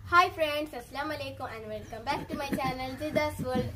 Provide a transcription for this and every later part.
hi friends അസ്സാം വലൈക്കും and welcome back to my channel Jida's world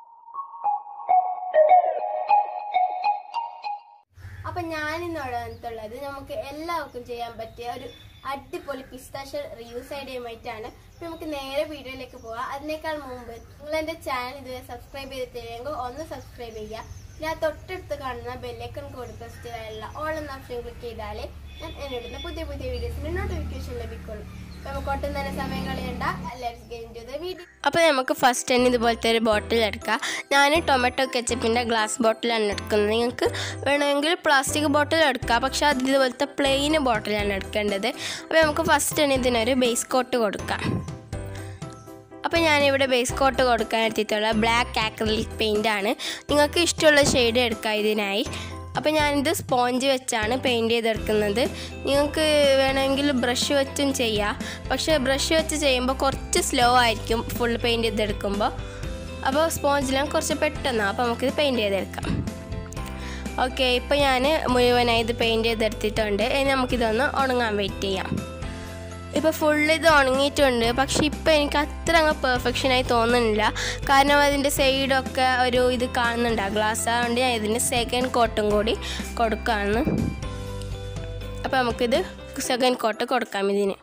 അപ്പൊ ഞാൻ ഇന്നോടെ വന്നിട്ടുള്ളത് നമുക്ക് എല്ലാവർക്കും ചെയ്യാൻ പറ്റിയ ഒരു അടിപൊളി പിസ്താഷ്യൽ റിയൂസ് ഐഡിയയുമായിട്ടാണ് അപ്പൊ നമുക്ക് നേരെ വീഡിയോയിലേക്ക് പോവാം അതിനേക്കാൾ മുമ്പ് നിങ്ങൾ എന്റെ ചാനൽ ഇതുവരെ സബ്സ്ക്രൈബ് ചെയ്തിട്ടില്ലെങ്കിൽ ഒന്ന് സബ്സ്ക്രൈബ് ചെയ്യുക ഞാൻ തൊട്ടടുത്ത് കാണുന്ന ബെല്ലൈക്കൺ കോഡ് പ്രസ് ചെയ്താലുള്ള ഓൾ എന്ന ഓപ്ഷൻ ക്ലിക്ക് ചെയ്താലേ ഞാൻ എന്നിടുന്ന പുതിയ പുതിയ വീഡിയോസിന്റെ നോട്ടിഫിക്കേഷൻ ലഭിക്കുള്ളൂ അപ്പൊ നമുക്ക് ഒട്ടും തന്നെ സമയം കളയണ്ട let's get into the video അപ്പോൾ നമുക്ക് ഫസ്റ്റ് തന്നെ ഇതുപോലത്തെ ഒരു ബോട്ടിൽ എടുക്കാം ഞാൻ ടൊമാറ്റോ കെച്ചപ്പിൻ്റെ ഗ്ലാസ് ബോട്ടിലാണ് എടുക്കുന്നത് നിങ്ങൾക്ക് വേണമെങ്കിൽ പ്ലാസ്റ്റിക് ബോട്ടിൽ എടുക്കാം പക്ഷേ അത് ഇതുപോലത്തെ പ്ലെയിൻ ബോട്ടിലാണ് എടുക്കേണ്ടത് അപ്പോൾ നമുക്ക് ഫസ്റ്റ് തന്നെ ഇതിനൊരു ബേസ് കോട്ട് കൊടുക്കാം അപ്പോൾ ഞാനിവിടെ ബേസ് കോട്ട് കൊടുക്കാൻ എടുത്തിട്ടുള്ള ബ്ലാക്ക് ആക്രിലിക് പെയിൻ്റ് ആണ് നിങ്ങൾക്ക് ഇഷ്ടമുള്ള ഷെയ്ഡ് എടുക്കാം ഇതിനായി അപ്പോൾ ഞാനിത് സ്പോഞ്ച് വെച്ചാണ് പെയിൻറ് ചെയ്തെടുക്കുന്നത് നിങ്ങൾക്ക് വേണമെങ്കിൽ ബ്രഷ് വെച്ചും ചെയ്യാം പക്ഷേ ബ്രഷ് വെച്ച് ചെയ്യുമ്പോൾ കുറച്ച് സ്ലോ ആയിരിക്കും ഫുൾ പെയിൻറ് ചെയ്തെടുക്കുമ്പോൾ അപ്പോൾ സ്പോഞ്ചിലാണ് കുറച്ച് പെട്ടെന്നാണ് അപ്പോൾ നമുക്കിത് പെയിൻറ് ചെയ്തെടുക്കാം ഓക്കെ ഇപ്പോൾ ഞാൻ മുഴുവനായി ഇത് പെയിൻറ് ചെയ്തെടുത്തിട്ടുണ്ട് ഇനി നമുക്കിതൊന്ന് ഉണങ്ങാൻ വെയിറ്റ് ചെയ്യാം ഇപ്പോൾ ഫുള്ള് ഇത് ഉണങ്ങിയിട്ടുണ്ട് പക്ഷെ ഇപ്പോൾ എനിക്ക് അത്ര അങ്ങ് പെർഫെക്ഷനായി തോന്നുന്നില്ല കാരണം അതിൻ്റെ സൈഡൊക്കെ ഒരു ഇത് കാണുന്നുണ്ട് ആ ഗ്ലാസ് അതുകൊണ്ട് ഞാൻ ഇതിന് സെക്കൻഡ് കോട്ടും കൂടി കൊടുക്കുകയാണ് അപ്പോൾ നമുക്കിത് സെക്കൻഡ് കോട്ട് കൊടുക്കാം ഇതിന്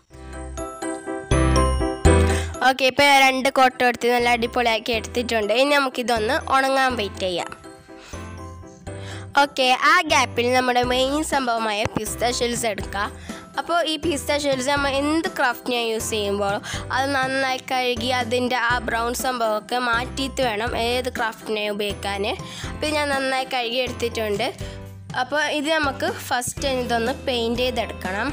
ഓക്കെ ഇപ്പോൾ രണ്ട് കോട്ട് എടുത്ത് നല്ല അടിപൊളിയാക്കി എടുത്തിട്ടുണ്ട് ഇനി നമുക്കിതൊന്ന് ഉണങ്ങാൻ വെയിറ്റ് ചെയ്യാം ഓക്കെ ആ ഗ്യാപ്പിൽ നമ്മുടെ മെയിൻ സംഭവമായ പിസ്ത ഷെൽസ് എടുക്കുക അപ്പോൾ ഈ പിസ്ത ഷെൽസ് നമ്മൾ എന്ത് ക്രാഫ്റ്റിനാണ് യൂസ് ചെയ്യുമ്പോൾ അത് നന്നായി കഴുകി അതിൻ്റെ ആ ബ്രൗൺ സംഭവമൊക്കെ മാറ്റിയിട്ട് വേണം ഏത് ക്രാഫ്റ്റിനെ ഉപയോഗിക്കാൻ അപ്പോൾ ഞാൻ നന്നായി കഴുകി എടുത്തിട്ടുണ്ട് അപ്പോൾ ഇത് നമുക്ക് ഫസ്റ്റ് ഇതൊന്ന് പെയിൻറ് ചെയ്തെടുക്കണം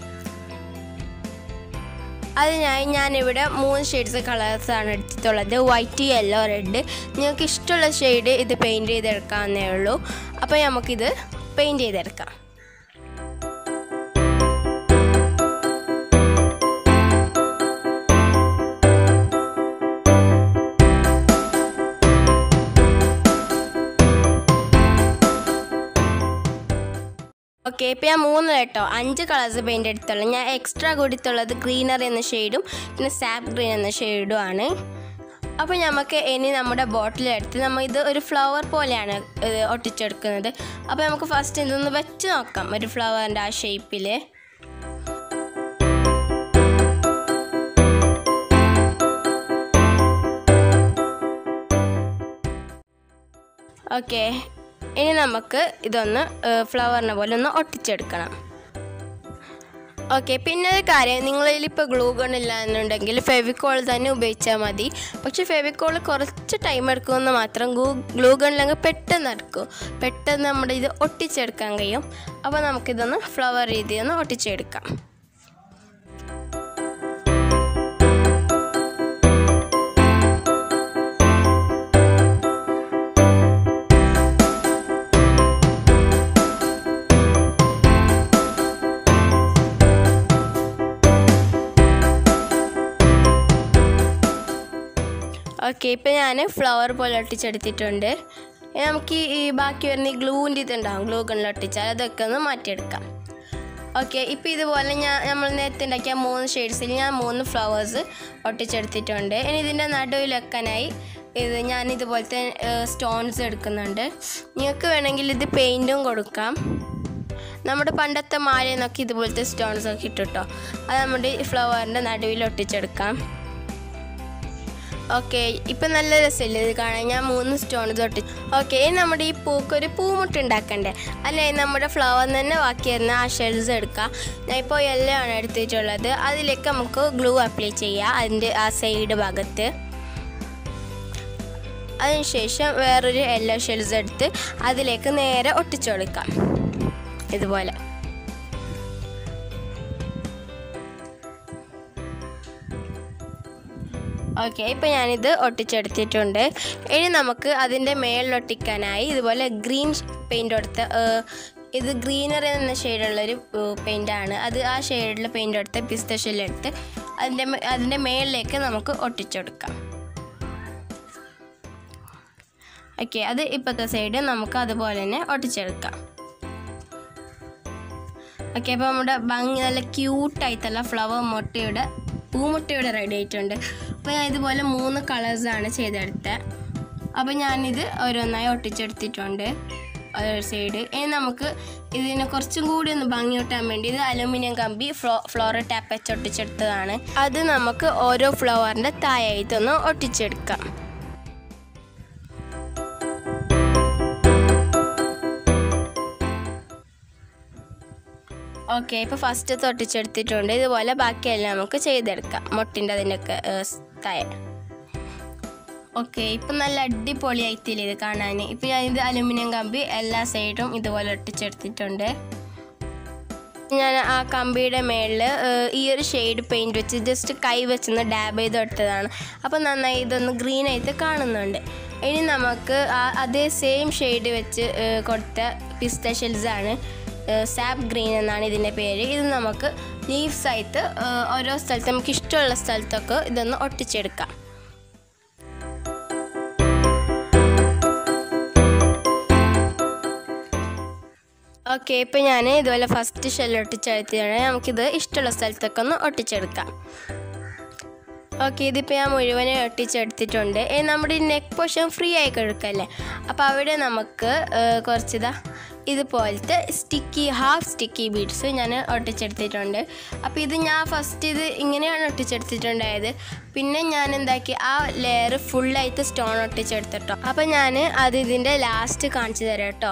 അതിനായി ഞാനിവിടെ മൂന്ന് ഷെയ്ഡ്സ് കളേഴ്സാണ് എടുത്തിട്ടുള്ളത് വൈറ്റ് യെല്ലോ റെഡ് നിങ്ങൾക്ക് ഇഷ്ടമുള്ള ഷെയ്ഡ് ഇത് പെയിൻറ് ചെയ്തെടുക്കാവുന്നേ ഉള്ളൂ അപ്പോൾ നമുക്കിത് പെയിൻറ് ചെയ്തെടുക്കാം ഓക്കെ ഇപ്പോൾ ഞാൻ മൂന്ന് കേട്ടോ അഞ്ച് കളേഴ്സ് പെയിൻ്റ് എടുത്തുള്ളൂ ഞാൻ എക്സ്ട്രാ കൊടുത്തുള്ളത് ഗ്രീനർ എന്ന ഷെയ്ഡും പിന്നെ സാപ്പ് ഗ്രീൻ എന്ന ഷെയ്ഡും ആണ് അപ്പോൾ നമുക്ക് ഇനി നമ്മുടെ ബോട്ടിലെടുത്ത് നമ്മൾ ഇത് ഒരു ഫ്ലവർ പോലെയാണ് ഇത് ഒട്ടിച്ചെടുക്കുന്നത് അപ്പോൾ നമുക്ക് ഫസ്റ്റ് ഇതൊന്ന് വെച്ച് നോക്കാം ഒരു ഫ്ലവറിൻ്റെ ആ ഷേപ്പിൽ ഓക്കെ ഇനി നമുക്ക് ഇതൊന്ന് ഫ്ലവറിനെ പോലെ ഒന്ന് ഒട്ടിച്ചെടുക്കണം ഓക്കെ പിന്നെ ഒരു കാര്യം നിങ്ങളിൽ ഇപ്പോൾ ഗ്ലൂ ഗൺ ഇല്ല എന്നുണ്ടെങ്കിൽ ഫെവിക്കോൾ തന്നെ ഉപയോഗിച്ചാൽ മതി പക്ഷെ ഫെവിക്കോൾ കുറച്ച് ടൈം എടുക്കുമെന്ന് മാത്രം ഗ്ലൂ ഗ്ലൂ ഗണ്ണിലങ്ങ് പെട്ടെന്ന് എടുക്കും പെട്ടെന്ന് നമ്മുടെ ഇത് ഒട്ടിച്ചെടുക്കാൻ കഴിയും അപ്പോൾ നമുക്കിതൊന്ന് ഫ്ലവർ രീതിയിൽ ഒന്ന് ഒട്ടിച്ചെടുക്കാം ഓക്കെ ഇപ്പം ഞാൻ ഫ്ലവർ പോലെ ഒട്ടിച്ചെടുത്തിട്ടുണ്ട് ഇനി നമുക്ക് ഈ ബാക്കി വരുന്ന ഈ ഗ്ലൂവിൻ്റെ ഇതുണ്ടാവും ഗ്ലൂ ഗണ്ണിൽ ഒട്ടിച്ചാൽ അതൊക്കെ ഒന്ന് മാറ്റിയെടുക്കാം ഓക്കെ ഇപ്പോൾ ഇതുപോലെ ഞാൻ നമ്മൾ നേരത്തെ ഉണ്ടാക്കിയ മൂന്ന് ഷെയ്ഡ്സിൽ ഞാൻ മൂന്ന് ഫ്ലവേഴ്സ് ഒട്ടിച്ചെടുത്തിട്ടുണ്ട് ഇനി ഇതിൻ്റെ നടുവിൽ വെക്കാനായി ഇത് ഞാൻ ഇതുപോലത്തെ സ്റ്റോൺസ് എടുക്കുന്നുണ്ട് നിങ്ങൾക്ക് വേണമെങ്കിൽ ഇത് പെയിൻറ്റും കൊടുക്കാം നമ്മുടെ പണ്ടത്തെ മാലയിൽ നിന്നൊക്കെ ഇതുപോലത്തെ സ്റ്റോൺസ് ഒക്കെ ഇട്ടിട്ടോ അത് നമ്മുടെ ഈ ഫ്ലവറിൻ്റെ നടുവിൽ ഒട്ടിച്ചെടുക്കാം ഓക്കെ ഇപ്പം നല്ല രസമില്ലേ ഇത് കാണാൻ ഞാൻ മൂന്ന് സ്റ്റോൺ തൊട്ടി ഓക്കെ ഇനി നമ്മുടെ ഈ പൂക്ക് ഒരു പൂമുട്ട് ഉണ്ടാക്കണ്ടേ അല്ലെ നമ്മുടെ ഫ്ലവർ തന്നെ ബാക്കി വരുന്ന ആ ഷെൽസ് എടുക്കാം ഞാൻ ഇപ്പോൾ യെല്ലോ ആണ് എടുത്തിട്ടുള്ളത് അതിലേക്ക് നമുക്ക് ഗ്ലൂ അപ്ലൈ ചെയ്യാം അതിൻ്റെ ആ സൈഡ് ഭാഗത്ത് അതിനുശേഷം വേറൊരു യെല്ലോ ഷെൽസ് എടുത്ത് അതിലേക്ക് നേരെ ഒട്ടിച്ചു കൊടുക്കാം ഇതുപോലെ ഓക്കെ ഇപ്പോൾ ഞാനിത് ഒട്ടിച്ചെടുത്തിട്ടുണ്ട് ഇനി നമുക്ക് അതിൻ്റെ മേളിലൊട്ടിക്കാനായി ഇതുപോലെ ഗ്രീൻ പെയിൻ്റ് കൊടുത്ത ഇത് ഗ്രീനർ എന്ന ഷെയ്ഡുള്ളൊരു പെയിൻ്റാണ് അത് ആ ഷെയ്ഡിൽ പെയിൻ്റ് എടുത്ത് പിസ്ത ഷെല്ലെടുത്ത് അതിൻ്റെ അതിൻ്റെ മേളിലേക്ക് നമുക്ക് ഒട്ടിച്ചെടുക്കാം ഓക്കെ അത് ഇപ്പോഴത്തെ സൈഡ് നമുക്ക് അതുപോലെ തന്നെ ഒട്ടിച്ചെടുക്കാം ഓക്കെ അപ്പോൾ നമ്മുടെ ഭംഗി നല്ല ക്യൂട്ടായിട്ടുള്ള ഫ്ലവർ മുട്ടയുടെ പൂമുട്ട ഇവിടെ റെഡി ആയിട്ടുണ്ട് അപ്പോൾ ഞാൻ ഇതുപോലെ മൂന്ന് കളേഴ്സാണ് ചെയ്തെടുത്തത് അപ്പോൾ ഞാനിത് ഓരോന്നായി ഒട്ടിച്ചെടുത്തിട്ടുണ്ട് ഒരു സൈഡ് ഇനി നമുക്ക് ഇതിനെ കുറച്ചും കൂടി ഒന്ന് ഭംഗി കിട്ടാൻ വേണ്ടി ഇത് അലുമിനിയം കമ്പി ഫ്ലോ ഫ്ലോർ ടാപ്പ് വെച്ച് ഒട്ടിച്ചെടുത്തതാണ് അത് നമുക്ക് ഓരോ ഫ്ലവറിൻ്റെ താഴായിട്ടൊന്ന് ഒട്ടിച്ചെടുക്കാം ഓക്കെ ഇപ്പോൾ ഫസ്റ്റ് തൊട്ടിച്ചെടുത്തിട്ടുണ്ട് ഇതുപോലെ ബാക്കിയെല്ലാം നമുക്ക് ചെയ്തെടുക്കാം മുട്ടിൻ്റെ അതിൻ്റെയൊക്കെ തായ ഓക്കെ ഇപ്പം നല്ല അടിപൊളിയായിട്ടില്ല ഇത് കാണാൻ ഇപ്പം ഞാൻ ഇത് അലുമിനിയം കമ്പി എല്ലാ സൈഡും ഇതുപോലെ ഒട്ടിച്ചെടുത്തിട്ടുണ്ട് ഞാൻ ആ കമ്പിയുടെ മേളിൽ ഈ ഒരു ഷെയ്ഡ് പെയിൻറ് വെച്ച് ജസ്റ്റ് കൈ വെച്ചൊന്ന് ഡാബ് ചെയ്ത് എടുത്തതാണ് അപ്പോൾ നന്നായി ഇതൊന്ന് ഗ്രീൻ ആയിട്ട് കാണുന്നുണ്ട് ഇനി നമുക്ക് ആ അതേ സെയിം ഷെയ്ഡ് വെച്ച് ഏഹ്, കൊടുത്ത പിസ്ത ഷെൽസ് ആണ് സാപ്പ് ഗ്രീൻ എന്നാണ് ഇതിൻ്റെ പേര് ഇത് നമുക്ക് ലീവ്സ് ആയിട്ട് ഏഹ്, ഓരോ സ്ഥലത്ത് നമുക്ക് ഇഷ്ടമുള്ള സ്ഥലത്തൊക്കെ ഇതൊന്ന് ഒട്ടിച്ചെടുക്കാം ഓക്കെ ഇപ്പം ഞാൻ ഇതുപോലെ ഫസ്റ്റ് ഷെല്ല് ഒട്ടിച്ചെടുത്തിയാണ് നമുക്കിത് ഇഷ്ടമുള്ള സ്ഥലത്തൊക്കെ ഒന്ന് ഒട്ടിച്ചെടുക്കാം ഓക്കെ ഇതിപ്പോൾ ഞാൻ മുഴുവനെ ഒട്ടിച്ചെടുത്തിട്ടുണ്ട് ഇനി നമ്മുടെ ഈ നെക്ക് പോർഷൻ ഫ്രീ ആയി കിടക്കല്ലേ അപ്പോൾ അവിടെ നമുക്ക് ഏഹ്, കുറച്ചിതാ ഇതുപോലത്തെ സ്റ്റിക്കി ഹാഫ് സ്റ്റിക്കി ബീഡ്സ് ഞാൻ ഒട്ടിച്ചെടുത്തിട്ടുണ്ട് അപ്പോൾ ഇത് ഞാൻ ഫസ്റ്റ് ഇത് ഇങ്ങനെയാണ് ഒട്ടിച്ചെടുത്തിട്ടുണ്ടായത് പിന്നെ ഞാൻ എന്താക്കി ആ ലെയർ ഫുള്ളായിട്ട് സ്റ്റോൺ ഒട്ടിച്ചെടുത്തിട്ടോ അപ്പോൾ ഞാൻ അത് ഇതിൻ്റെ ലാസ്റ്റ് കാണിച്ചു തരാം കേട്ടോ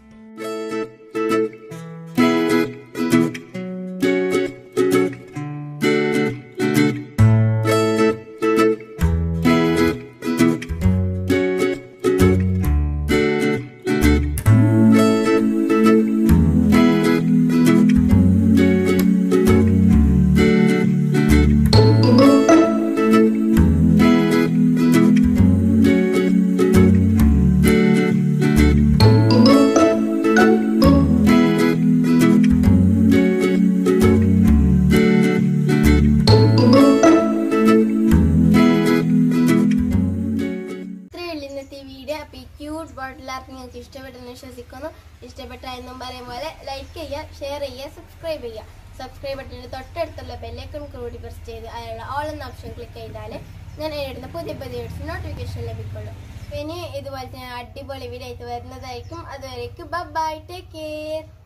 ഇത്രയേ ഉള്ളൂ ഇന്നത്തെ ഈ വീഡിയോ അപ്പോൾ ഈ ക്യൂട്ട് ബോട്ടിൽ ആർട്ട് നിങ്ങൾക്ക് ഇഷ്ടപ്പെട്ടെന്ന് വിശ്വസിക്കുന്നു ഇഷ്ടപ്പെട്ട എന്നും പറയും പോലെ ലൈക്ക് ചെയ്യുക ഷെയർ ചെയ്യുക സബ്സ്ക്രൈബ് ചെയ്യുക സബ്സ്ക്രൈബ് ബട്ടണിന് തൊട്ടടുത്തുള്ള ബെല്ലൈക്കൺ കൂടി പ്രസ് ചെയ്ത് അതിലുള്ള ഓൾ എന്ന ഓപ്ഷൻ ക്ലിക്ക് ചെയ്താൽ ഞാൻ എഴുതുന്ന പുതിയ പുതിയ വീഡിയോസ് നോട്ടിഫിക്കേഷൻ ലഭിക്കുള്ളൂ അപ്പോൾ ഇനി ഇതുപോലത്തെ ഞാൻ അടിപൊളി വീഡിയോ ആയിട്ട് വരുന്നതായിരിക്കും അതുവരേക്കും ബൈ ടേക്ക് കെയർ